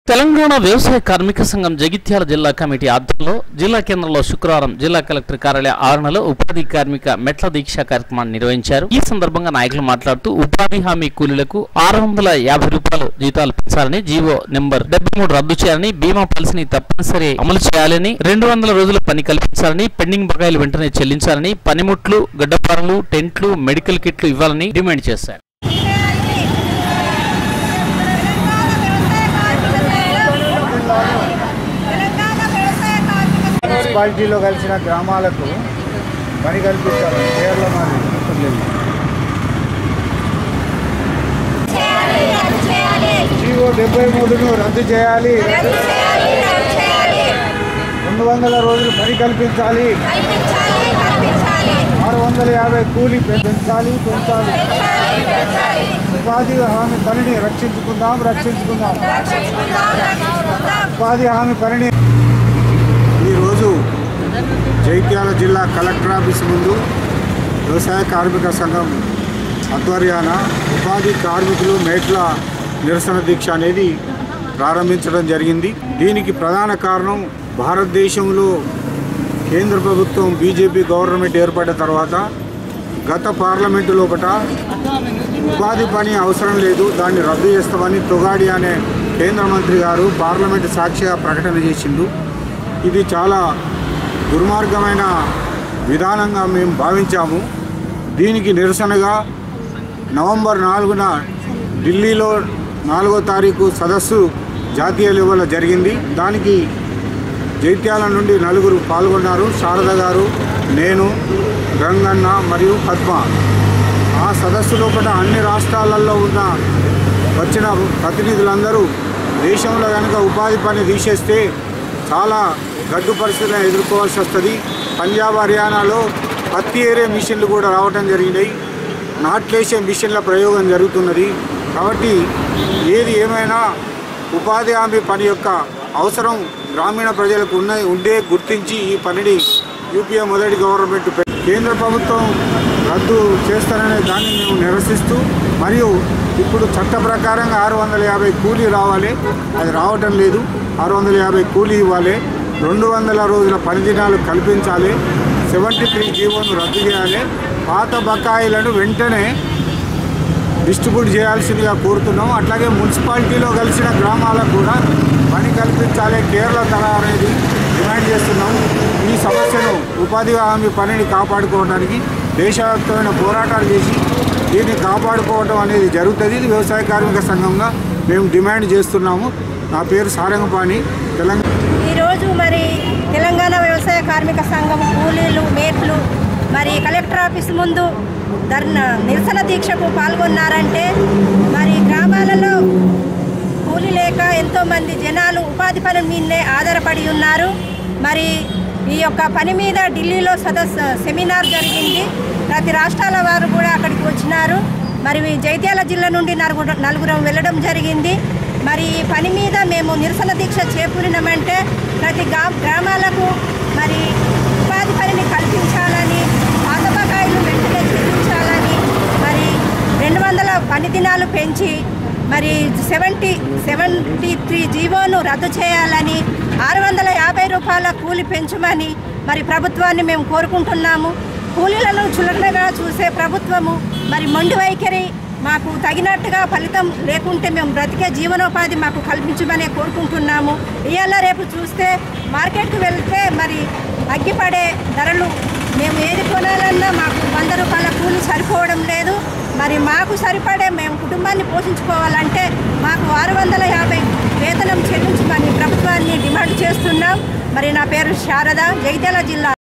తెలంగాణ వ్యవసాయ కార్మిక సంఘం జగిత్యాల జిల్లా కమిటీ ఆధ్వర్యంలో జిల్లా కేంద్రంలో శుక్రవారం జిల్లా కలెక్టర్ కార్యాలయ ఆవరణలో ఉపాధి కార్మిక మెట్ల దీక్ష కార్యక్రమాన్ని నిర్వహించారు ఈ సందర్భంగా నాయకులు మాట్లాడుతూ ఉపాధి హామీ కూలీలకు ఆరు వందల యాభై రూపాయలు జీతాలు పెంచాలని జీవో నెంబర్ డెబ్బై మూడు రద్దు చేయాలని బీమా పాలసీని తప్పనిసరి అమలు చేయాలని రెండు వందల రోజుల పని కల్పించాలని పెండింగ్ బకాయిలు వెంటనే చెల్లించాలని పనిముట్లు గడ్డపారలు టెంట్లు మెడికల్ కిట్లు ఇవ్వాలని డిమాండ్ చేశారు మున్సిపాలిటీలో కలిసిన గ్రామాలకు పని కల్పించాలి కేరళ మాది జీవో డెబ్బై మూడును రద్దు చేయాలి రెండు వందల రోజులు పని కల్పించాలి ఆరు వందల యాభై కూలీ పెంచాలి పెంచాలి ఉపాధి హామీ పనిని రక్షించుకుందాం రక్షించుకుందాం ఉపాధి హామీ పనిని ఈరోజు జైత్యాల జిల్లా కలెక్టర్ ఆఫీస్ ముందు వ్యవసాయ కార్మిక సంఘం ఆధ్వర్యాన ఉపాధి కార్మికులు మేట్ల నిరసన దీక్ష అనేది ప్రారంభించడం జరిగింది దీనికి ప్రధాన కారణం భారతదేశంలో కేంద్ర ప్రభుత్వం బీజేపీ గవర్నమెంట్ ఏర్పడిన తర్వాత గత పార్లమెంటు లోపల ఉపాధి పని అవసరం లేదు దాన్ని రద్దు చేస్తామని తొగాడి అనే కేంద్ర మంత్రి గారు పార్లమెంటు సాక్షిగా ప్రకటన చేసిండు ఇది చాలా దుర్మార్గమైన విధానంగా మేము భావించాము దీనికి నిరసనగా నవంబర్ నాలుగున ఢిల్లీలో నాలుగో తారీఖు సదస్సు జాతీయ లెవెల్లో జరిగింది దానికి జైత్యాల నుండి నలుగురు పాల్గొన్నారు శారద గారు నేను గంగన్న మరియు పద్మ ఆ సదస్సు లోపల అన్ని రాష్ట్రాలలో ఉన్న వచ్చిన ప్రతినిధులందరూ దేశంలో కనుక ఉపాధి పని తీసేస్తే చాలా గడ్డు పరిస్థితులను ఎదుర్కోవాల్సి వస్తుంది పంజాబ్ హర్యానాలో పత్తి ఏరే మిషన్లు కూడా రావడం జరిగినాయి నాట్లేసే మిషన్ల ప్రయోగం జరుగుతున్నది కాబట్టి ఏది ఏమైనా ఉపాధి హామీ పని యొక్క అవసరం గ్రామీణ ప్రజలకు ఉన్న ఉండే గుర్తించి ఈ పనిని యూపీఏ మొదటి గవర్నమెంట్ పె- కేంద్ర ప్రభుత్వం రద్దు చేస్తారనే దాన్ని మేము నిరసిస్తూ మరియు ఇప్పుడు చట్ట ప్రకారంగా ఆరు వందల యాభై కూలీ రావాలి అది రావటం లేదు ఆరు వందల యాభై కూలీ ఇవ్వాలి రెండు వందల రోజుల పని దినాలు కల్పించాలి సెవెంటీ త్రీ జీవోను రద్దు చేయాలి పాత బకాయిలను వెంటనే డిస్ట్రిబ్యూట్ చేయాల్సిందిగా కోరుతున్నాం అట్లాగే మున్సిపాలిటీలో కలిసిన గ్రామాలకు కూడా పని కల్పించాలి కేరళ తర అనేది డిమాండ్ చేస్తున్నాం ఈ సమస్యను ఉపాధి హామీ పనిని కాపాడుకోవడానికి దేశవ్యాప్తమైన పోరాటాలు చేసి దీన్ని కాపాడుకోవడం అనేది జరుగుతుంది ఇది వ్యవసాయ కార్మిక సంఘంగా మేము డిమాండ్ చేస్తున్నాము నా పేరు సారంగపాణి తెలంగాణ ఈరోజు మరి తెలంగాణ వ్యవసాయ కార్మిక సంఘం కూలీలు మేట్లు మరి కలెక్టర్ ఆఫీస్ ముందు ధర్నా నిరసన దీక్షకు పాల్గొన్నారంటే మరి గ్రామాలలో కూలి లేక ఎంతోమంది జనాలు ఉపాధి పని మీదనే ఆధారపడి ఉన్నారు మరి ఈ యొక్క పని మీద ఢిల్లీలో సదస్సు సెమినార్ జరిగింది ప్రతి రాష్ట్రాల వారు కూడా అక్కడికి వచ్చినారు మరి జైత్యాల జిల్లా నుండి నలుగురు నలుగురం వెళ్ళడం జరిగింది మరి ఈ పని మీద మేము నిరసన దీక్ష చేపూరినామంటే ప్రతి గా గ్రామాలకు మరి ఉపాధి పనిని కల్పించాలని పాత బకాయిలు వెంటనే చెల్లించాలని మరి రెండు వందల పని దినాలు పెంచి మరి సెవెంటీ సెవెంటీ త్రీ జీవోను రద్దు చేయాలని ఆరు వందల యాభై రూపాయల కూలి పెంచమని మరి ప్రభుత్వాన్ని మేము కోరుకుంటున్నాము కూలీలను చులకనగా చూసే ప్రభుత్వము మరి మొండి వైఖరి మాకు తగినట్టుగా ఫలితం లేకుంటే మేము బ్రతికే జీవనోపాధి మాకు కల్పించమనే కోరుకుంటున్నాము ఇవాళ రేపు చూస్తే మార్కెట్కి వెళ్తే మరి అగ్గిపడే ధరలు మేము ఏది కొనాలన్నా మాకు వంద రూపాయల కూలి సరిపోవడం లేదు మరి మాకు సరిపడే మేము కుటుంబాన్ని పోషించుకోవాలంటే మాకు ఆరు వందల యాభై వేతనం చెల్లించమని ప్రభుత్వాన్ని డిమాండ్ చేస్తున్నాం మరి నా పేరు శారద జగిత్యాల జిల్లా